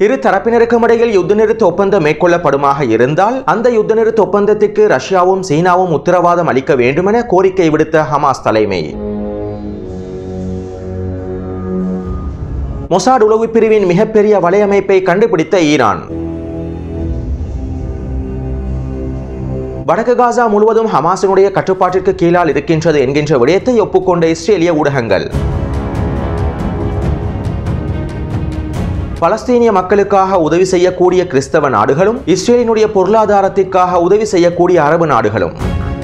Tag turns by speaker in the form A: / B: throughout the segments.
A: இரு தரப்பினருக்கும் இடையில் யுத்த நிறுத்த ஒப்பந்தம் மேற்கொள்ளப்படுமாக இருந்தால் அந்த யுத்த நிறுத்த ஒப்பந்தத்திற்கு ரஷ்யாவும் சீனாவும் உத்தரவாதம் அளிக்க வேண்டுமென கோரிக்கை விடுத்த ஹமாஸ் தலைமை மொசாட் உளவு பிரிவின் மிகப்பெரிய வலையமைப்பை கண்டுபிடித்த ஈரான் வடக்கு காசா முழுவதும் ஹமாஸினுடைய கட்டுப்பாட்டிற்கு கீழால் இருக்கின்றது என்கின்ற விடயத்தை ஒப்புக்கொண்ட இஸ்ரேலிய ஊடகங்கள் பலஸ்தீனிய மக்களுக்காக உதவி செய்யக்கூடிய கிறிஸ்தவ நாடுகளும் இஸ்ரேலினுடைய பொருளாதாரத்திற்காக உதவி செய்யக்கூடிய அரபு நாடுகளும்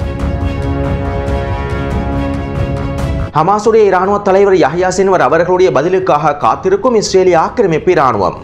A: ஹமாஸுடைய இராணுவ தலைவர் யஹ்யா சின்வர் அவர்களுடைய பதிலுக்காக காத்திருக்கும் இஸ்ரேலிய ஆக்கிரமிப்பு இராணுவம்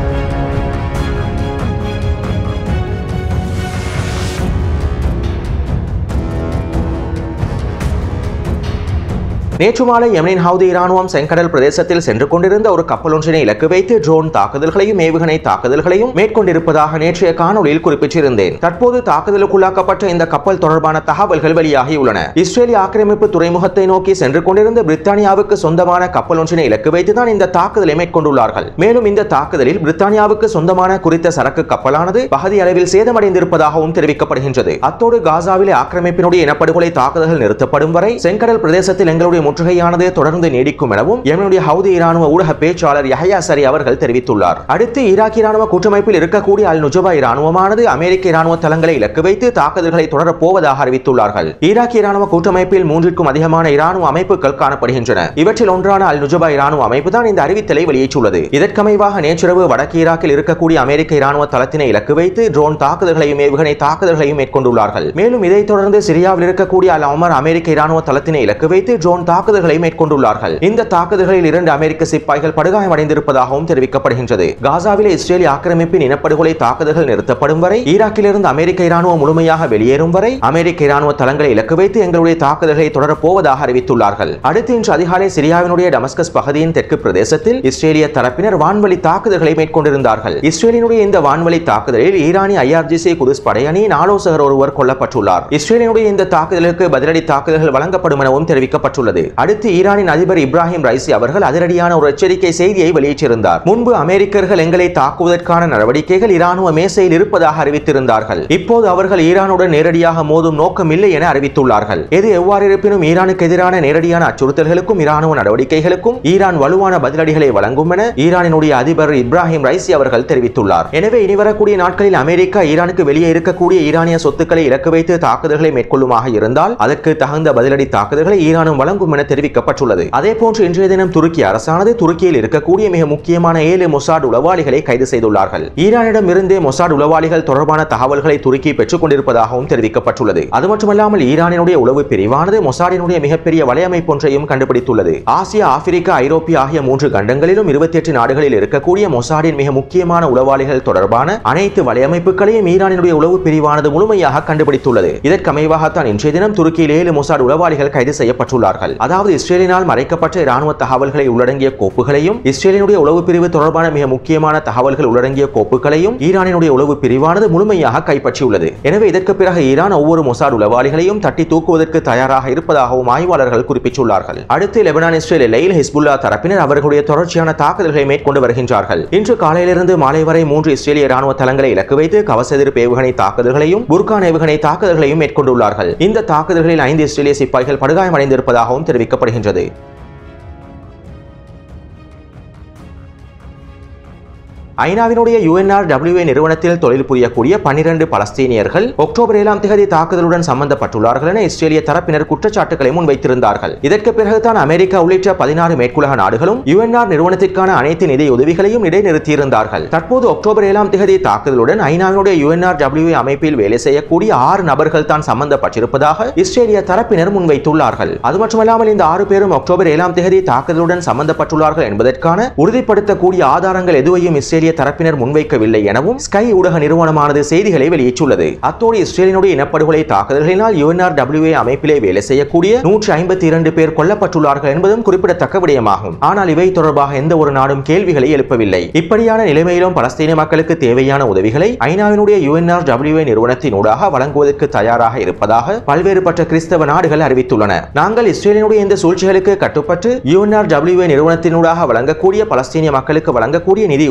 A: நேற்று மாலை யமனின் ஹவுதி இராணுவம் செங்கடல் பிரதேசத்தில் சென்று கொண்டிருந்த ஒரு கப்பல் ஒன்றினை இலக்கு வைத்து ட்ரோன் தாக்குதல்களையும் ஏவுகணை தாக்குதல்களையும் மேற்கொண்டிருப்பதாக நேற்றைய காணொலியில் குறிப்பிட்டிருந்தேன் தற்போது தாக்குதலுக்குள்ளாக்கப்பட்ட இந்த கப்பல் தொடர்பான தகவல்கள் வெளியாகியுள்ளன இஸ்ரேலிய ஆக்கிரமிப்பு துறைமுகத்தை நோக்கி சென்று கொண்டிருந்த பிரித்தானியாவுக்கு சொந்தமான கப்பல் ஒன்றினை இலக்கு வைத்துதான் இந்த தாக்குதலை மேற்கொண்டுள்ளார்கள் மேலும் இந்த தாக்குதலில் பிரித்தானியாவுக்கு சொந்தமான குறித்த சரக்கு கப்பலானது பகுதி அளவில் சேதமடைந்திருப்பதாகவும் தெரிவிக்கப்படுகின்றது அத்தோடு காசாவிலே ஆக்கிரமிப்பினுடைய இனப்படுகொலை தாக்குதல்கள் நிறுத்தப்படும் வரை செங்கடல் பிரதேசத்தில் எங்களுடைய முற்றுகையானது தொடர்ந்து நீடிக்கும் எனவும் எமனுடைய ஹவுதி இராணுவ ஊடக பேச்சாளர் யஹயா சரி அவர்கள் தெரிவித்துள்ளார் அடுத்து ஈராக் இராணுவ கூட்டமைப்பில் இருக்கக்கூடிய அல் நுஜபா இராணுவமானது அமெரிக்க இராணுவ தளங்களை இலக்கு வைத்து தாக்குதல்களை தொடரப் போவதாக அறிவித்துள்ளார்கள் ஈராக் இராணுவ கூட்டமைப்பில் மூன்றிற்கும் அதிகமான இராணுவ அமைப்புகள் காணப்படுகின்றன இவற்றில் ஒன்றான அல் நுஜபா இராணுவ அமைப்பு தான் இந்த அறிவித்தலை வெளியிட்டுள்ளது இதற்கமைவாக நேற்றிரவு வடக்கு ஈராக்கில் இருக்கக்கூடிய அமெரிக்க இராணுவ தளத்தினை இலக்கு வைத்து ட்ரோன் தாக்குதல்களையும் ஏவுகணை தாக்குதல்களையும் மேற்கொண்டுள்ளார்கள் மேலும் இதைத் தொடர்ந்து சிரியாவில் இருக்கக்கூடிய அல் அமர் அமெரிக்க இராணுவ தளத்தினை இலக்கு வைத்து ட்ரோன் தாக்குதல்களை மேற்கொண்டுள்ளார்கள் இந்த தாக்குதல்களில் இரண்டு அமெரிக்க சிப்பாய்கள் படுகாயமடைந்திருப்பதாகவும் தெரிவிக்கப்படுகின்றது காசாவிலே இஸ்ரேலிய ஆக்கிரமிப்பின் இனப்படுகொலை தாக்குதல்கள் நிறுத்தப்படும் வரை ஈராக்கிலிருந்து அமெரிக்க இராணுவம் முழுமையாக வெளியேறும் வரை அமெரிக்க இராணுவ தளங்களை இலக்கு வைத்து எங்களுடைய தாக்குதல்களை தொடரப் போவதாக அறிவித்துள்ளார்கள் அடுத்து இன்று அதிகாலை சிரியாவினுடைய டமஸ்கஸ் பகுதியின் தெற்கு பிரதேசத்தில் இஸ்ரேலிய தரப்பினர் வான்வழி தாக்குதல்களை மேற்கொண்டிருந்தார்கள் இஸ்ரேலினுடைய இந்த வான்வழி தாக்குதலில் ஈரானிய ஐஆர்ஜிசி குதிஸ் படையணியின் ஆலோசகர் ஒருவர் கொல்லப்பட்டுள்ளார் இஸ்ரேலினுடைய இந்த தாக்குதலுக்கு பதிலடி தாக்குதல்கள் வழங்கப்படும் எனவும் தெரிவிக்கப்பட்டுள்ளது அடுத்து ஈரானின் அதிபர் இப்ராஹிம் ரைசி அவர்கள் அதிரடியான ஒரு எச்சரிக்கை செய்தியை வெளியிட்டிருந்தார் முன்பு அமெரிக்கர்கள் எங்களை தாக்குவதற்கான நடவடிக்கைகள் இராணுவ மேசையில் இருப்பதாக அறிவித்திருந்தார்கள் இப்போது அவர்கள் ஈரானுடன் நேரடியாக மோதும் நோக்கம் இல்லை என அறிவித்துள்ளார்கள் எது எவ்வாறு இருப்பினும் ஈரானுக்கு எதிரான நேரடியான அச்சுறுத்தல்களுக்கும் இராணுவ நடவடிக்கைகளுக்கும் ஈரான் வலுவான பதிலடிகளை வழங்கும் என ஈரானினுடைய அதிபர் இப்ராஹிம் ரைசி அவர்கள் தெரிவித்துள்ளார் எனவே இனி வரக்கூடிய நாட்களில் அமெரிக்கா ஈரானுக்கு வெளியே இருக்கக்கூடிய ஈரானிய சொத்துக்களை இலக்கு வைத்து தாக்குதல்களை மேற்கொள்ளுமாக இருந்தால் அதற்கு தகுந்த பதிலடி தாக்குதல்களை ஈரானும் வழங்கும் என தெரிவிக்கப்பட்டுள்ளது அதே போன்று இன்றைய தினம் துருக்கி அரசானது துருக்கியில் இருக்கக்கூடிய மிக முக்கியமான ஏழு மொசாட் உளவாளிகளை கைது செய்துள்ளார்கள் ஈரானிடம் இருந்தே மொசாட் உளவாளிகள் தொடர்பான தகவல்களை துருக்கி பெற்றுக் கொண்டிருப்பதாகவும் தெரிவிக்கப்பட்டுள்ளது அது மட்டுமல்லாமல் ஈரானினுடைய உளவு பிரிவானது மொசாடினுடைய மிகப்பெரிய வலையமைப்பு ஒன்றையும் கண்டுபிடித்துள்ளது ஆசியா ஆப்பிரிக்கா ஐரோப்பியா ஆகிய மூன்று கண்டங்களிலும் இருபத்தி எட்டு நாடுகளில் இருக்கக்கூடிய மொசாடின் மிக முக்கியமான உளவாளிகள் தொடர்பான அனைத்து வலையமைப்புகளையும் ஈரானினுடைய உளவு பிரிவானது முழுமையாக கண்டுபிடித்துள்ளது இதற்கமைவாகத்தான் இன்றைய தினம் துருக்கியில் ஏழு மொசாட் உளவாளிகள் கைது செய்யப்பட்டுள்ளார்கள் அதாவது இஸ்ரேலினால் மறைக்கப்பட்ட இராணுவ தகவல்களை உள்ளடங்கிய கோப்புகளையும் இஸ்ரேலினுடைய உளவு பிரிவு தொடர்பான மிக முக்கியமான தகவல்கள் உள்ளடங்கிய கோப்புகளையும் ஈரானினுடைய உளவு பிரிவானது முழுமையாக கைப்பற்றியுள்ளது எனவே இதற்கு பிறகு ஈரான் ஒவ்வொரு மொசாட் உளவாளிகளையும் தட்டி தூக்குவதற்கு தயாராக இருப்பதாகவும் ஆய்வாளர்கள் குறிப்பிட்டுள்ளார்கள் அடுத்து லெபனான் இஸ்ரேல் எல்லையில் ஹிஸ்புல்லா தரப்பினர் அவர்களுடைய தொடர்ச்சியான தாக்குதல்களை மேற்கொண்டு வருகின்றார்கள் இன்று காலையிலிருந்து மாலை வரை மூன்று இஸ்ரேலிய ராணுவ தளங்களை இலக்கு வைத்து கவச எதிர்ப்பு ஏவுகணை தாக்குதல்களையும் புர்கான் ஏவுகணை தாக்குதல்களையும் மேற்கொண்டுள்ளார்கள் இந்த தாக்குதல்களில் ஐந்து இஸ்ரேலிய சிப்பாய்கள் படுகாயமடைந்திருப்பதாகவும் தெரிவிக்கப்படுகின்றது ஐநாவினுடைய யுஎன்ஆர்டபிள்யூஏ நிறுவனத்தில் தொழில் புரியக்கூடிய பன்னிரண்டு பலஸ்தீனியர்கள் அக்டோபர் ஏழாம் தேதி தாக்குதலுடன் சம்பந்தப்பட்டுள்ளார்கள் என இஸ்ரேலிய தரப்பினர் குற்றச்சாட்டுகளை முன்வைத்திருந்தார்கள் இதற்கு பிறகுதான் அமெரிக்கா உள்ளிட்ட பதினாறு மேற்குலக நாடுகளும் யுஎன்ஆர் நிறுவனத்திற்கான அனைத்து நிதி உதவிகளையும் இடைநிறுத்தியிருந்தார்கள் தற்போது அக்டோபர் ஏழாம் தேதி தாக்குதலுடன் ஐநாவினுடைய யுஎன்ஆர்டபிள்யூஏ அமைப்பில் வேலை செய்யக்கூடிய ஆறு நபர்கள் தான் சம்பந்தப்பட்டிருப்பதாக இஸ்ரேலிய தரப்பினர் முன்வைத்துள்ளார்கள் அது மட்டுமல்லாமல் இந்த ஆறு பேரும் அக்டோபர் ஏழாம் தேதி தாக்குதலுடன் சம்பந்தப்பட்டுள்ளார்கள் என்பதற்கான உறுதிப்படுத்தக்கூடிய ஆதாரங்கள் எதுவையும் இஸ்ரேலிய தரப்பினர் முன்வைக்கவில்லை எனவும் ஸ்கை ஊடக நிறுவனமானது செய்திகளை வெளியிட்டுள்ளது அத்தோடு இஸ்ரேலினுடைய இனப்படுகொலை தாக்குதல்களினால் யுஎன்ஆர்டபிள்யூஏ அமைப்பிலே வேலை செய்யக்கூடிய நூற்றி ஐம்பத்தி இரண்டு பேர் கொல்லப்பட்டுள்ளார்கள் என்பதும் குறிப்பிடத்தக்க விடயமாகும் ஆனால் இவை தொடர்பாக எந்த ஒரு நாடும் கேள்விகளை எழுப்பவில்லை இப்படியான நிலைமையிலும் பலஸ்தீன மக்களுக்கு தேவையான உதவிகளை ஐநாவினுடைய யுஎன்ஆர்டபிள்யூஏ நிறுவனத்தினூடாக வழங்குவதற்கு தயாராக இருப்பதாக பல்வேறுபட்ட கிறிஸ்தவ நாடுகள் அறிவித்துள்ளன நாங்கள் இஸ்ரேலினுடைய இந்த சூழ்ச்சிகளுக்கு கட்டுப்பட்டு யுஎன்ஆர்டபிள்யூஏ நிறுவனத்தினூடாக வழங்கக்கூடிய பலஸ்தீனிய மக்களுக்கு வழங்கக்கூடிய நிதி உதவிகளை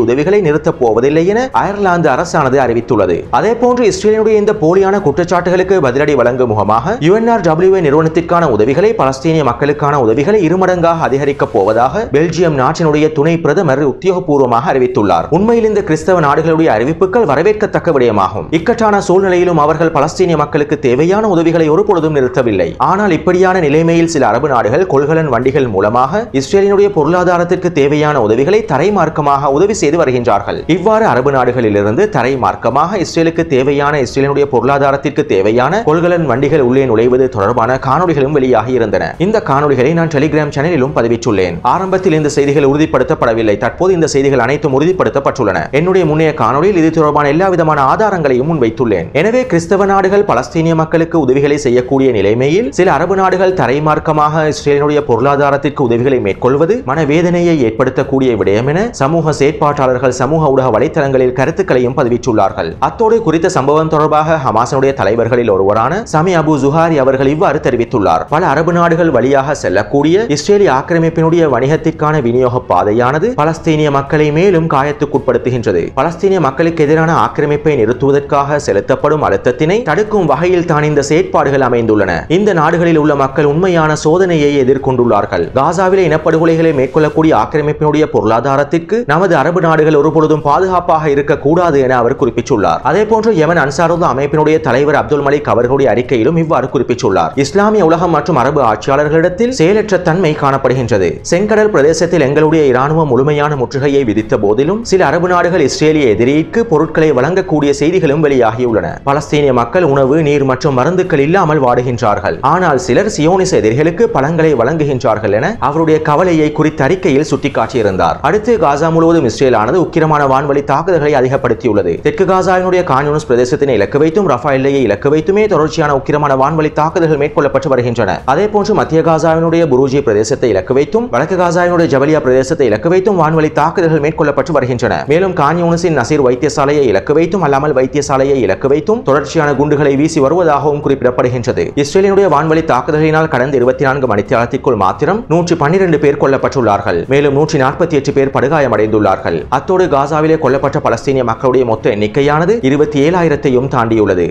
A: நிறுத்தப் போவதில்லை என அயர்லாந்து அரசானது அறிவித்துள்ளது அதே போன்று இஸ்ரேலினுடைய இந்த போலியான குற்றச்சாட்டுகளுக்கு பதிலடி வழங்கும் முகமாக யுஎன்ஆர்டபிள்யூஏ நிறுவனத்திற்கான உதவிகளை பலஸ்தீனிய மக்களுக்கான உதவிகளை இருமடங்காக அதிகரிக்கப் போவதாக பெல்ஜியம் நாட்டினுடைய துணை பிரதமர் உத்தியோகபூர்வமாக அறிவித்துள்ளார் உண்மையில் இந்த கிறிஸ்தவ நாடுகளுடைய அறிவிப்புகள் வரவேற்கத்தக்க விடயமாகும் இக்கட்டான சூழ்நிலையிலும் அவர்கள் பலஸ்தீனிய மக்களுக்கு தேவையான உதவிகளை ஒருபொழுதும் நிறுத்தவில்லை ஆனால் இப்படியான நிலைமையில் சில அரபு நாடுகள் கொள்கலன் வண்டிகள் மூலமாக இஸ்ரேலினுடைய பொருளாதாரத்திற்கு தேவையான உதவிகளை தரைமார்க்கமாக உதவி செய்து வருகின்றார்கள் இவ்வாறு அரபு நாடுகளிலிருந்து தரைமார்க்கமாக இஸ்ரேலுக்கு தேவையான இஸ்ரேலினுடைய பொருளாதாரத்திற்கு தேவையான கொள்கலன் வண்டிகள் உள்ளே நுழைவது தொடர்பான காணொளிகளும் வெளியாகி இருந்தன இந்த காணொளிகளை நான் டெலிகிராம் சேனலிலும் பதிவிட்டுள்ளேன் ஆரம்பத்தில் இந்த செய்திகள் உறுதிப்படுத்தப்படவில்லை தற்போது இந்த செய்திகள் அனைத்தும் உறுதிப்படுத்தப்பட்டுள்ளன என்னுடைய முன்னைய காணொளியில் இது தொடர்பான எல்லா விதமான ஆதாரங்களையும் முன்வைத்துள்ளேன் எனவே கிறிஸ்தவ நாடுகள் பலஸ்தீனிய மக்களுக்கு உதவிகளை செய்யக்கூடிய நிலைமையில் சில அரபு நாடுகள் தரைமார்க்கமாக இஸ்ரேலினுடைய பொருளாதாரத்திற்கு உதவிகளை மேற்கொள்வது மனவேதனையை ஏற்படுத்தக்கூடிய விடயம் என சமூக செயற்பாட்டாளர்கள் சமூக ஊடக வலைத்தளங்களில் கருத்துக்களையும் பதிவிட்டுள்ளார்கள் அத்தோடு குறித்த சம்பவம் தொடர்பாக ஹமாஸனுடைய தலைவர்களில் ஒருவரான சமி அபு ஜுஹாரி அவர்கள் இவ்வாறு தெரிவித்துள்ளார் பல அரபு நாடுகள் வழியாக செல்லக்கூடிய இஸ்ரேலிய ஆக்கிரமிப்பினுடைய வணிகத்திற்கான விநியோக பாதையானது பலஸ்தீனிய மக்களை மேலும் காயத்துக்குட்படுத்துகின்றது பலஸ்தீனிய மக்களுக்கு எதிரான ஆக்கிரமிப்பை நிறுத்துவதற்காக செலுத்தப்படும் அழுத்தத்தினை தடுக்கும் வகையில் தான் இந்த செயற்பாடுகள் அமைந்துள்ளன இந்த நாடுகளில் உள்ள மக்கள் உண்மையான சோதனையை எதிர்கொண்டுள்ளார்கள் காசாவிலே இனப்படுகொலைகளை மேற்கொள்ளக்கூடிய ஆக்கிரமிப்பினுடைய பொருளாதாரத்திற்கு நமது அரபு நாடுகள் ஒருபொழுதும் பாதுகாப்பாக இருக்கக்கூடாது என அவர் குறிப்பிட்டுள்ளார் அதே போன்று யமன் அன்சாருல்லா அமைப்பினுடைய தலைவர் அப்துல் மலிக் அவர்களுடைய அறிக்கையிலும் இவ்வாறு குறிப்பிட்டுள்ளார் இஸ்லாமிய உலகம் மற்றும் அரபு ஆட்சியாளர்களிடத்தில் செயலற்ற தன்மை காணப்படுகின்றது செங்கடல் பிரதேசத்தில் எங்களுடைய இராணுவம் முழுமையான முற்றுகையை விதித்த போதிலும் சில அரபு நாடுகள் இஸ்ரேலிய எதிரிக்கு பொருட்களை வழங்கக்கூடிய செய்திகளும் வெளியாகியுள்ளன பலஸ்தீனிய மக்கள் உணவு நீர் மற்றும் மருந்துகள் இல்லாமல் வாடுகின்றார்கள் ஆனால் சிலர் சியோனிச எதிரிகளுக்கு பழங்களை வழங்குகின்றார்கள் என அவருடைய கவலையை குறித்த அறிக்கையில் சுட்டிக்காட்டியிருந்தார் அடுத்து காசா முழுவதும் இஸ்ரேலானது உக்கிரமான வான்வழி தாக்குதல்களை அதிகப்படுத்தியுள்ளது தெற்கு காசாவினுடைய கான்யூனஸ் பிரதேசத்தினை இலக்கு வைத்தும் ரஃபா எல்லையை இலக்கு வைத்துமே தொடர்ச்சியான உக்கிரமான வான்வழி தாக்குதல்கள் மேற்கொள்ளப்பட்டு வருகின்றன அதே போன்று மத்திய காசாவினுடைய புரூஜி பிரதேசத்தை இலக்கு வைத்தும் வடக்கு காசாவினுடைய ஜபலியா பிரதேசத்தை இலக்கு வைத்தும் வான்வழி தாக்குதல்கள் மேற்கொள்ளப்பட்டு வருகின்றன மேலும் கான்யூனஸின் நசீர் வைத்தியசாலையை இலக்கு வைத்தும் அல்லாமல் வைத்தியசாலையை இலக்கு வைத்தும் தொடர்ச்சியான குண்டுகளை வீசி வருவதாகவும் குறிப்பிடப்படுகின்றது இஸ்ரேலினுடைய வான்வழி தாக்குதலினால் கடந்த இருபத்தி நான்கு மணித்தியாலத்திற்குள் மாத்திரம் நூற்றி பன்னிரண்டு பேர் கொல்லப்பட்டுள்ளார்கள் மேலும் நூற்றி நாற்பத்தி எட்டு பேர் படுகாயமடைந்துள்ளார்கள் அத்தோடு காசாவிலே கொல்லப்பட்ட பலஸ்தீனிய மக்களுடைய மொத்த எண்ணிக்கையானது இருபத்தி ஏழாயிரத்தையும் தாண்டியுள்ளது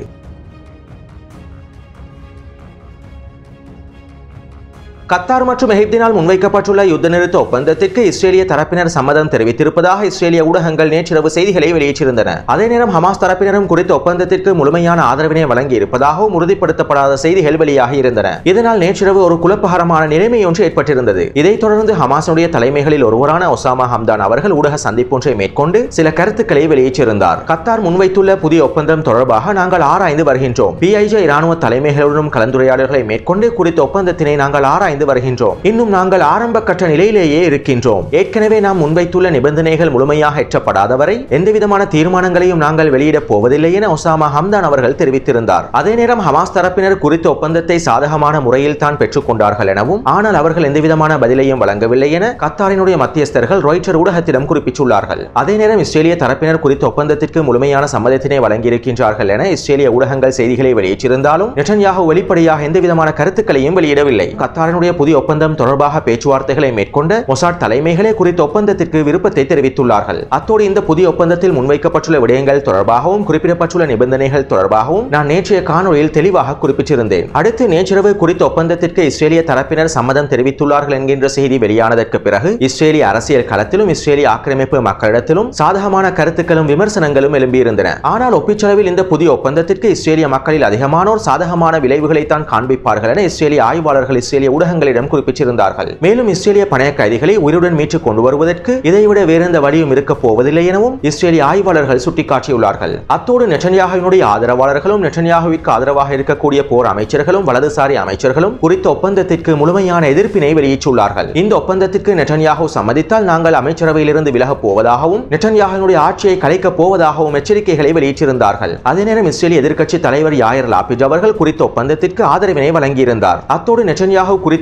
A: கத்தார் மற்றும் எகிப்தினால் முன்வைக்கப்பட்டுள்ள யுத்த நிறுத்த ஒப்பந்தத்திற்கு இஸ்ரேலிய தரப்பினர் சம்மதம் தெரிவித்திருப்பதாக இஸ்ரேலிய ஊடகங்கள் நேற்றிரவு செய்திகளை வெளியிட்டிருந்தன அதே நேரம் ஹமாஸ் தரப்பினரும் குறித்த ஒப்பந்தத்திற்கு முழுமையான ஆதரவினை வழங்கி இருப்பதாகவும் உறுதிப்படுத்தப்படாத செய்திகள் வெளியாகி இருந்தன இதனால் நேற்றிரவு ஒரு குழப்பகரமான நிலைமை ஒன்று ஏற்பட்டிருந்தது இதைத் தொடர்ந்து ஹமாஸுடைய தலைமைகளில் ஒருவரான ஒசாமா ஹம்தான் அவர்கள் ஊடக சந்திப்பொன்றை மேற்கொண்டு சில கருத்துக்களை வெளியிட்டிருந்தார் கத்தார் முன்வைத்துள்ள புதிய ஒப்பந்தம் தொடர்பாக நாங்கள் ஆராய்ந்து வருகின்றோம் பிஐஜே இராணுவ தலைமைகளுடனும் கலந்துரையாடல்களை மேற்கொண்டு குறித்த ஒப்பந்தத்தினை நாங்கள் ஆராய்ந்து வருகின்றோம் இன்னும் நாங்கள் ஆரம்ப கட்ட நிலையிலேயே இருக்கின்றோம் ஏற்கனவே நாம் முன்வைத்துள்ள நிபந்தனைகள் முழுமையாக எற்றப்படாதவரை எந்தவிதமான தீர்மானங்களையும் நாங்கள் வெளியிடப் போவதில்லை என ஒசாமா ஹம்தான் அவர்கள் தெரிவித்திருந்தார் அதே நேரம் ஹமாஸ் தரப்பினர் குறித்த ஒப்பந்தத்தை சாதகமான முறையில் தான் பெற்றுக்கொண்டார்கள் எனவும் ஆனால் அவர்கள் எந்தவிதமான பதிலையும் வழங்கவில்லை என கத்தாரினுடைய மத்தியஸ்தர்கள் ராய்ட்டர் ஊடகத்திடம் குறிப்பிட்டுள்ளார்கள் அதே நேரம் இஸ்ரேலிய தரப்பினர் குறித்த ஒப்பந்தத்திற்கு முழுமையான சம்மதத்தினை வழங்கியிருக்கின்றார்கள் என இஸ்ரேலிய ஊடகங்கள் செய்திகளை வெளியிட்டிருந்தாலும் நெட்டன்யாகு வெளிப்படையாக எந்தவிதமான கருத்துக்களையும் வெளியிடவில்லை கத்தாரினுடைய புதிய ஒப்பந்தம் தொடர்பாக பேச்சுவார்த்தைகளை மேற்கொண்ட மொசாட் தலைமைகளே குறித்த ஒப்பந்தத்திற்கு விருப்பத்தை தெரிவித்துள்ளார்கள் அத்தோடு இந்த புதிய ஒப்பந்தத்தில் முன்வைக்கப்பட்டுள்ள விடயங்கள் தொடர்பாகவும் குறிப்பிடப்பட்டுள்ள நிபந்தனைகள் தொடர்பாகவும் நான் நேற்றைய காணொளியில் தெளிவாக குறிப்பிட்டிருந்தேன் அடுத்து நேற்றிரவு குறித்த ஒப்பந்தத்திற்கு இஸ்ரேலிய தரப்பினர் சம்மதம் தெரிவித்துள்ளார்கள் என்கின்ற செய்தி வெளியானதற்கு பிறகு இஸ்ரேலிய அரசியல் களத்திலும் இஸ்ரேலிய ஆக்கிரமிப்பு மக்களிடத்திலும் சாதகமான கருத்துக்களும் விமர்சனங்களும் எழும்பியிருந்தன ஆனால் ஒப்பிச்சளவில் இந்த புதிய ஒப்பந்தத்திற்கு இஸ்ரேலிய மக்களில் அதிகமானோர் சாதகமான விளைவுகளைத்தான் காண்பிப்பார்கள் என இஸ்ரேலிய ஆய்வாளர்கள் இஸ்ரேலிய ஊடகங்களிடம் குறிப்பிட்டிருந்தார்கள் மேலும் இஸ்ரேலிய பணைய கைதிகளை உயிருடன் மீட்டுக் கொண்டு வருவதற்கு இதைவிட வேறெந்த வழியும் இருக்கப் போவதில்லை எனவும் இஸ்ரேலிய ஆய்வாளர்கள் சுட்டிக்காட்டியுள்ளார்கள் அத்தோடு நெட்டன்யாகுவினுடைய ஆதரவாளர்களும் நெட்டன்யாகுவிற்கு ஆதரவாக இருக்கக்கூடிய போர் அமைச்சர்களும் வலதுசாரி அமைச்சர்களும் குறித்த ஒப்பந்தத்திற்கு முழுமையான எதிர்ப்பினை வெளியிட்டுள்ளார்கள் இந்த ஒப்பந்தத்திற்கு நெட்டன்யாகு சம்மதித்தால் நாங்கள் அமைச்சரவையிலிருந்து விலகப் போவதாகவும் நெட்டன்யாகுவினுடைய ஆட்சியை கலைக்கப் போவதாகவும் எச்சரிக்கைகளை வெளியிட்டிருந்தார்கள் அதே நேரம் இஸ்ரேலிய எதிர்க்கட்சி தலைவர் யாயர் லாபிட் அவர்கள் குறித்த ஒப்பந்தத்திற்கு ஆதரவினை வழங்கியிருந்தார் அத்தோடு நெட்டன்யாகு குறித்த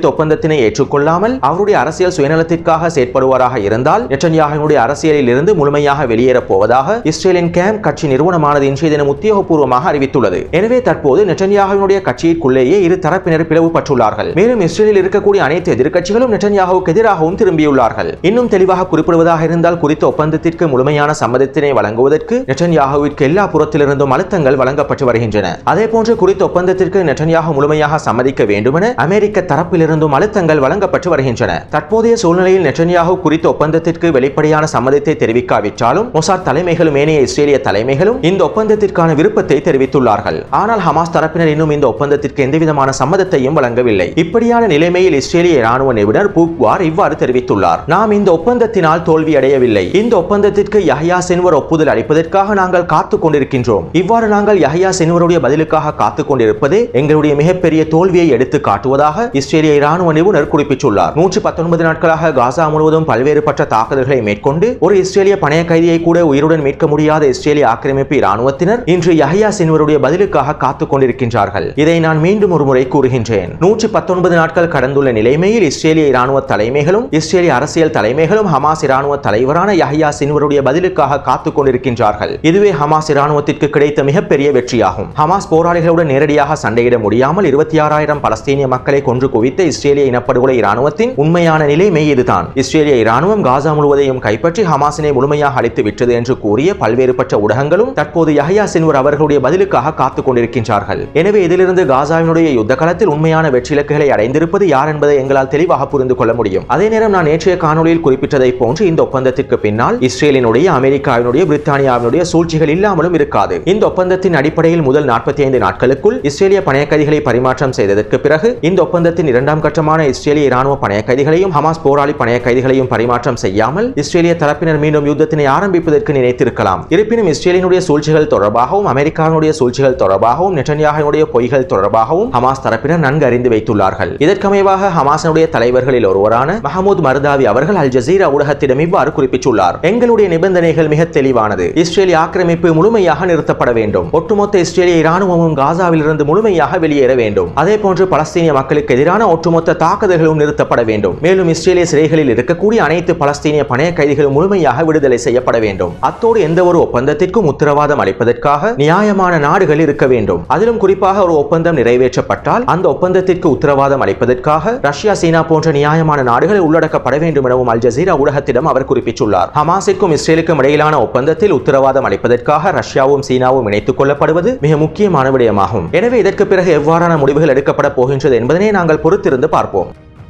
A: ஒப்பந்தத்தினை ஏற்றுக்கொள்ளாமல் அவருடைய அரசியல் சுயநலத்திற்காக செயற்படுவாராக இருந்தால் நெட்டன்யாகுவினுடைய அரசியலில் இருந்து முழுமையாக வெளியேறப் போவதாக இஸ்ரேலின் கேம் கட்சி நிறுவனமானது இன்றைய தினம் உத்தியோகபூர்வமாக அறிவித்துள்ளது எனவே தற்போது நெட்டன்யாகுவினுடைய கட்சிக்குள்ளேயே இரு தரப்பினர் பிளவுபட்டுள்ளார்கள் மேலும் இஸ்ரேலில் இருக்கக்கூடிய அனைத்து எதிர்க்கட்சிகளும் நெட்டன்யாகுவுக்கு எதிராகவும் திரும்பியுள்ளார்கள் இன்னும் தெளிவாக குறிப்பிடுவதாக இருந்தால் குறித்த ஒப்பந்தத்திற்கு முழுமையான சம்மதத்தினை வழங்குவதற்கு நெட்டன்யாகுவிற்கு எல்லா புறத்திலிருந்தும் அழுத்தங்கள் வழங்கப்பட்டு வருகின்றன அதேபோன்று குறித்த ஒப்பந்தத்திற்கு நெட்டன்யாகு முழுமையாக சம்மதிக்க வேண்டுமென அமெரிக்க தரப்பிலிருந்தும் அழுத்தங்கள் வழங்கப்பட்டு வருகின்றன தற்போதைய சூழ்நிலையில் நெட்டன்யாகு குறித்த ஒப்பந்தத்திற்கு வெளிப்படையான சம்மதத்தை தெரிவிக்காவிட்டாலும் மொசாட் தலைமைகளும் ஏனைய இஸ்ரேலிய தலைமைகளும் இந்த ஒப்பந்தத்திற்கான விருப்பத்தை தெரிவித்துள்ளார்கள் ஆனால் ஹமாஸ் தரப்பினர் இன்னும் இந்த ஒப்பந்தத்திற்கு எந்தவிதமான சம்மதத்தையும் வழங்கவில்லை இப்படியான நிலைமையில் இஸ்ரேலிய ராணுவ நிபுணர் பூக்வார் இவ்வாறு தெரிவித்துள்ளார் நாம் இந்த ஒப்பந்தத்தினால் தோல்வி அடையவில்லை இந்த ஒப்பந்தத்திற்கு யஹ்யா சென்வர் ஒப்புதல் அளிப்பதற்காக நாங்கள் காத்துக் கொண்டிருக்கின்றோம் இவ்வாறு நாங்கள் யஹ்யா சென்வருடைய பதிலுக்காக காத்துக் கொண்டிருப்பதே எங்களுடைய மிகப்பெரிய தோல்வியை எடுத்து காட்டுவதாக இஸ்ரேலிய ராணுவ நிபுணர் குறிப்பிட்டுள்ளார் நூற்றி பத்தொன்பது நாட்களாக காசா முழுவதும் பல்வேறுபட்ட தாக்குதல்களை மேற்கொண்டு ஒரு இஸ்ரேலிய பணைய கைதியை கூட உயிருடன் மீட்க முடியாத இஸ்ரேலிய ஆக்கிரமிப்பு இராணுவத்தினர் இன்று யஹ்யா சின்வருடைய பதிலுக்காக காத்துக் கொண்டிருக்கின்றார்கள் இதை நான் மீண்டும் ஒரு முறை கூறுகின்றேன் நூற்றி பத்தொன்பது நாட்கள் கடந்துள்ள நிலைமையில் இஸ்ரேலிய இராணுவ தலைமைகளும் இஸ்ரேலிய அரசியல் தலைமைகளும் ஹமாஸ் இராணுவ தலைவரான யஹ்யா சின்வருடைய பதிலுக்காக காத்துக் கொண்டிருக்கின்றார்கள் இதுவே ஹமாஸ் இராணுவத்திற்கு கிடைத்த மிகப்பெரிய வெற்றியாகும் ஹமாஸ் போராளிகளுடன் நேரடியாக சண்டையிட முடியாமல் இருபத்தி ஆறாயிரம் பலஸ்தீனிய மக்களை கொன்று குவித்த இஸ்ரேலிய இனப்படுகொலை இராணுவத்தின் உண்மையான நிலைமை இதுதான் இஸ்ரேலிய இராணுவம் காசா முழுவதையும் கைப்பற்றி ஹமாஸினை முழுமையாக அழித்து விட்டது என்று கூறிய பல்வேறுபட்ட ஊடகங்களும் தற்போது யஹ்யா சின்வர் அவர்களுடைய பதிலுக்காக காத்துக் கொண்டிருக்கின்றார்கள் எனவே இதிலிருந்து காசாவினுடைய யுத்த களத்தில் உண்மையான வெற்றி இலக்குகளை அடைந்திருப்பது யார் என்பதை எங்களால் தெளிவாக புரிந்து கொள்ள முடியும் அதே நேரம் நான் நேற்றைய காணொலியில் குறிப்பிட்டதை போன்று இந்த ஒப்பந்தத்திற்கு பின்னால் இஸ்ரேலினுடைய அமெரிக்காவினுடைய பிரித்தானியாவினுடைய சூழ்ச்சிகள் இல்லாமலும் இருக்காது இந்த ஒப்பந்தத்தின் அடிப்படையில் முதல் நாற்பத்தி ஐந்து நாட்களுக்குள் இஸ்ரேலிய பணைய கைதிகளை பரிமாற்றம் செய்ததற்கு பிறகு இந்த ஒப்பந்தத்தின் இரண்டாம் கட்டமான இஸ்ரேலிய இராணுவ பணைய கைதிகளையும் ஹமாஸ் போராளி பணைய கைதிகளையும் பரிமாற்றம் செய்யாமல் இஸ்ரேலிய தரப்பினர் மீண்டும் யுத்தத்தினை ஆரம்பிப்பதற்கு நினைத்திருக்கலாம் இருப்பினும் இஸ்ரேலினுடைய சூழ்ச்சிகள் தொடர்பாகவும் அமெரிக்காவினுடைய சூழ்ச்சிகள் தொடர்பாகவும் நெட்டன்யாஹினுடைய பொய்கள் தொடர்பாகவும் ஹமாஸ் தரப்பினர் நன்கு அறிந்து வைத்துள்ளார்கள் இதற்கமைவாக ஹமாஸினுடைய தலைவர்களில் ஒருவரான மஹமூத் மர்தாவி அவர்கள் அல் ஜசீரா ஊடகத்திடம் இவ்வாறு குறிப்பிட்டுள்ளார் எங்களுடைய நிபந்தனைகள் மிக தெளிவானது இஸ்ரேலிய ஆக்கிரமிப்பு முழுமையாக நிறுத்தப்பட வேண்டும் ஒட்டுமொத்த இஸ்ரேலிய இராணுவமும் காசாவில் இருந்து முழுமையாக வெளியேற வேண்டும் அதே போன்று பலஸ்தீனிய மக்களுக்கு எதிரான ஒட்டுமொத்த தாக்குதல்களும் நிறுத்தப்பட வேண்டும் மேலும் இஸ்ரேலிய சிறைகளில் இருக்கக்கூடிய அனைத்து பலஸ்தீனிய பணைய கைதிகளும் முழுமையாக விடுதலை செய்யப்பட வேண்டும் அத்தோடு எந்த ஒரு ஒப்பந்தத்திற்கும் உத்தரவாதம் அளிப்பதற்காக நியாயமான நாடுகள் இருக்க வேண்டும் அதிலும் குறிப்பாக ஒரு ஒப்பந்தம் நிறைவேற்றப்பட்டால் அந்த ஒப்பந்தத்திற்கு உத்தரவாதம் அளிப்பதற்காக ரஷ்யா சீனா போன்ற நியாயமான நாடுகள் உள்ளடக்கப்பட வேண்டும் எனவும் அல் ஜசீரா ஊடகத்திடம் அவர் குறிப்பிட்டுள்ளார் ஹமாஸிற்கும் இஸ்ரேலுக்கும் இடையிலான ஒப்பந்தத்தில் உத்தரவாதம் அளிப்பதற்காக ரஷ்யாவும் சீனாவும் இணைத்துக் கொள்ளப்படுவது மிக முக்கியமான விடயமாகும் எனவே இதற்கு பிறகு எவ்வாறான முடிவுகள் எடுக்கப்பட போகின்றது என்பதனை நாங்கள் பொறுத்திருந்து பார்ப்போம்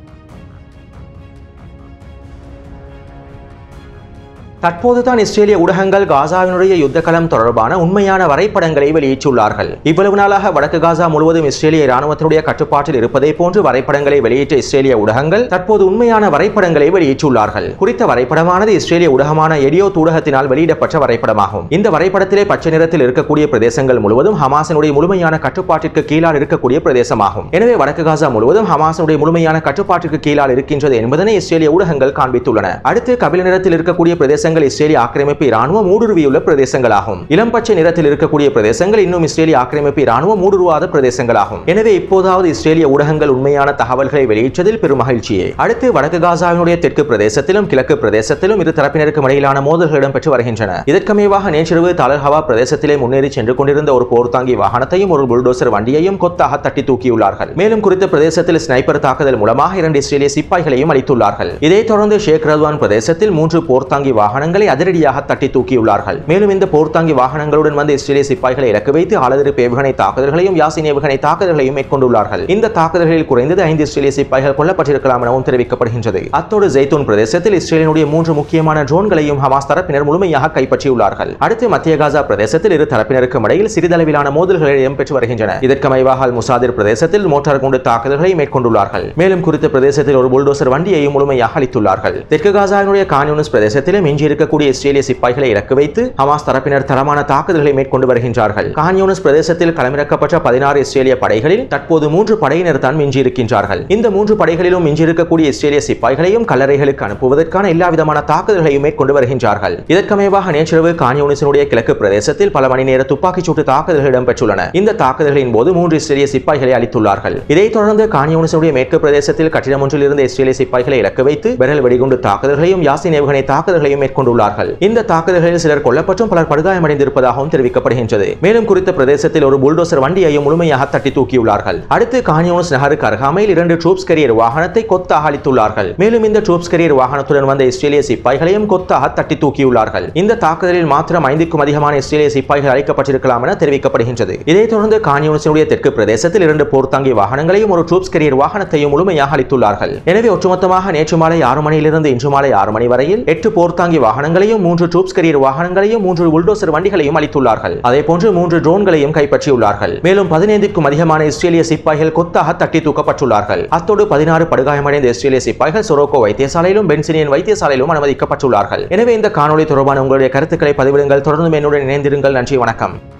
A: தற்போதுதான் இஸ்ரேலிய ஊடகங்கள் காசாவினுடைய யுத்த களம் தொடர்பான உண்மையான வரைபடங்களை வெளியிட்டுள்ளார்கள் இவ்வளவு நாளாக வடக்கு காசா முழுவதும் இஸ்ரேலிய ராணுவத்தினுடைய கட்டுப்பாட்டில் இருப்பதை போன்று வரைபடங்களை வெளியிட்ட இஸ்ரேலிய ஊடகங்கள் தற்போது உண்மையான வரைபடங்களை வெளியிட்டுள்ளார்கள் குறித்த வரைபடமானது இஸ்ரேலிய ஊடகமான எடியோ ஊடகத்தினால் வெளியிடப்பட்ட வரைபடமாகும் இந்த வரைபடத்திலே பச்சை நிறத்தில் இருக்கக்கூடிய பிரதேசங்கள் முழுவதும் ஹமாஸினுடைய முழுமையான கட்டுப்பாட்டிற்கு கீழால் இருக்கக்கூடிய பிரதேசமாகும் எனவே வடக்கு காசா முழுவதும் ஹமாஸினுடைய முழுமையான கட்டுப்பாட்டிற்கு கீழால் இருக்கின்றது என்பதனை இஸ்ரேலிய ஊடகங்கள் காண்பித்துள்ளன அடுத்து கபில நிறத்தில் இருக்கக்கூடிய பிரதேசங்கள் இஸ்ரேலிய ஆக்கிரமிப்பு இராணுவம் ஊடுருவியுள்ள பிரதேசங்களாகும் இளம் பச்சை நிறத்தில் இருக்கக்கூடிய பிரதேசங்கள் இன்னும் இஸ்ரேலிய ஆக்கிரமிப்பு இராணுவம் ஊடுருவாத பிரதேசங்களாகும் எனவே இப்போதாவது இஸ்ரேலிய ஊடகங்கள் உண்மையான தகவல்களை வெளியிட்டதில் பெரும் மகிழ்ச்சியே அடுத்து வடக்கு காசாவினுடைய தெற்கு பிரதேசத்திலும் கிழக்கு பிரதேசத்திலும் இரு தரப்பினருக்கும் இடையிலான மோதல்கள் இடம்பெற்று வருகின்றன இதற்கமைவாக நேற்றிரவு தலர்ஹவா பிரதேசத்திலே முன்னேறி சென்று கொண்டிருந்த ஒரு போர்த்தாங்கி வாகனத்தையும் ஒரு புல்டோசர் வண்டியையும் கொத்தாக தட்டி தூக்கியுள்ளார்கள் மேலும் குறித்த பிரதேசத்தில் ஸ்னைப்பர் தாக்குதல் மூலமாக இரண்டு இஸ்ரேலிய சிப்பாய்களையும் அளித்துள்ளார்கள் இதைத் தொடர்ந்து ஷேக் ரத்வான் பிரதேசத்தில் மூன்று போர்த்தாங்கி வாகனங்களை அதிரடியாக தட்டி தூக்கியுள்ளார்கள் மேலும் இந்த போர்த்தாங்கி வாகனங்களுடன் வந்த இஸ்ரேலிய சிப்பாய்களை இலக்கு வைத்து ஆளதிருப்பு ஏவுகணை தாக்குதல்களையும் யாசின் ஏவுகணை தாக்குதல்களையும் மேற்கொண்டுள்ளார்கள் இந்த தாக்குதல்களில் குறைந்தது ஐந்து இஸ்ரேலிய சிப்பாய்கள் கொல்லப்பட்டிருக்கலாம் எனவும் தெரிவிக்கப்படுகின்றது அத்தோடு ஜெய்தூன் பிரதேசத்தில் இஸ்ரேலினுடைய மூன்று முக்கியமான ட்ரோன்களையும் ஹமாஸ் தரப்பினர் முழுமையாக கைப்பற்றியுள்ளார்கள் அடுத்து மத்திய காசா பிரதேசத்தில் இரு தரப்பினருக்கும் இடையில் சிறிதளவிலான மோதல்கள் இடம்பெற்று வருகின்றன இதற்கமைவாக அல் முசாதிர் பிரதேசத்தில் மோட்டார் குண்டு தாக்குதல்களை மேற்கொண்டுள்ளார்கள் மேலும் குறித்த பிரதேசத்தில் ஒரு புல்டோசர் வண்டியையும் முழுமையாக அளித்துள்ளார்கள் தெற்கு காசாவினுடைய கான்யூனிஸ் பிரதேசத்திலும் இன்றைய எஞ்சியிருக்கக்கூடிய இஸ்ரேலிய சிப்பாய்களை இலக்கு வைத்து ஹமாஸ் தரப்பினர் தரமான தாக்குதல்களை மேற்கொண்டு வருகின்றார்கள் கான்யூனஸ் பிரதேசத்தில் களமிறக்கப்பட்ட பதினாறு இஸ்ரேலிய படைகளில் தற்போது மூன்று படையினர் தான் மிஞ்சியிருக்கின்றார்கள் இந்த மூன்று படைகளிலும் மிஞ்சியிருக்கக்கூடிய இஸ்ரேலிய சிப்பாய்களையும் கல்லறைகளுக்கு அனுப்புவதற்கான எல்லா விதமான தாக்குதல்களையும் மேற்கொண்டு வருகின்றார்கள் இதற்கமைவாக நேற்றிரவு கான்யூனிஸினுடைய கிழக்கு பிரதேசத்தில் பல மணி நேர துப்பாக்கிச் சூட்டு தாக்குதல்கள் இடம்பெற்றுள்ளன இந்த தாக்குதல்களின் போது மூன்று இஸ்ரேலிய சிப்பாய்களை அளித்துள்ளார்கள் இதைத் தொடர்ந்து கான்யூனிஸினுடைய மேற்கு பிரதேசத்தில் கட்டிடம் ஒன்றில் இருந்த இஸ்ரேலிய சிப்பாய்களை இலக்கு வைத்து விரல் வெடிகுண்டு தாக்குதல்களையும் யாசின் ஏவுகணை தாக்குதல்களையும் மேற்கொண்டுள்ளார்கள் இந்த தாக்குதல்களில் சிலர் கொல்லப்பட்டும் பலர் படுகாயமடைந்திருப்பதாகவும் தெரிவிக்கப்படுகின்றது மேலும் குறித்த பிரதேசத்தில் ஒரு புல்டோசர் வண்டியையும் முழுமையாக தட்டி தூக்கியுள்ளார்கள் அடுத்து கான்யூனிஸ் நகருக்கு அருகாமையில் இரண்டு ட்ரூப்ஸ் கரியர் வாகனத்தை கொத்தாக அளித்துள்ளார்கள் மேலும் இந்த ட்ரூப்ஸ் கரியர் வாகனத்துடன் வந்த இஸ்ரேலிய சிப்பாய்களையும் கொத்தாக தட்டி தூக்கியுள்ளார்கள் இந்த தாக்குதலில் மாத்திரம் ஐந்துக்கும் அதிகமான இஸ்ரேலிய சிப்பாய்கள் அழைக்கப்பட்டிருக்கலாம் என தெரிவிக்கப்படுகின்றது இதைத் தொடர்ந்து கான்யூனிஸினுடைய தெற்கு பிரதேசத்தில் இரண்டு போர்த்தாங்கி வாகனங்களையும் ஒரு ட்ரூப்ஸ் கரியர் வாகனத்தையும் முழுமையாக அளித்துள்ளார்கள் எனவே ஒட்டுமொத்தமாக நேற்று மாலை ஆறு மணியிலிருந்து இன்று மாலை ஆறு மணி வரையில் எட்டு போர்த்தாங்கி வாகனங்களையும் மூன்று ட்ரூப்ஸ் கரியர் வாகனங்களையும் மூன்று புல்டோசர் வண்டிகளையும் அளித்துள்ளார்கள் அதே போன்று மூன்று ட்ரோன்களையும் கைப்பற்றியுள்ளார்கள் மேலும் பதினைந்துக்கும் அதிகமான இஸ்ரேலிய சிப்பாய்கள் கொத்தாக தட்டி தூக்கப்பட்டுள்ளார்கள் அத்தோடு பதினாறு படுகாயமடைந்த இஸ்ரேலிய சிப்பாய்கள் சொரோக்கோ வைத்தியசாலையிலும் பென்சினியன் வைத்தியசாலையிலும் அனுமதிக்கப்பட்டுள்ளார்கள் எனவே இந்த காணொலி தொடர்பான உங்களுடைய கருத்துக்களை பதிவிடுங்கள் தொடர்ந்து என்னுடன் இணைந்திருங்கள் நன்றி வணக்கம்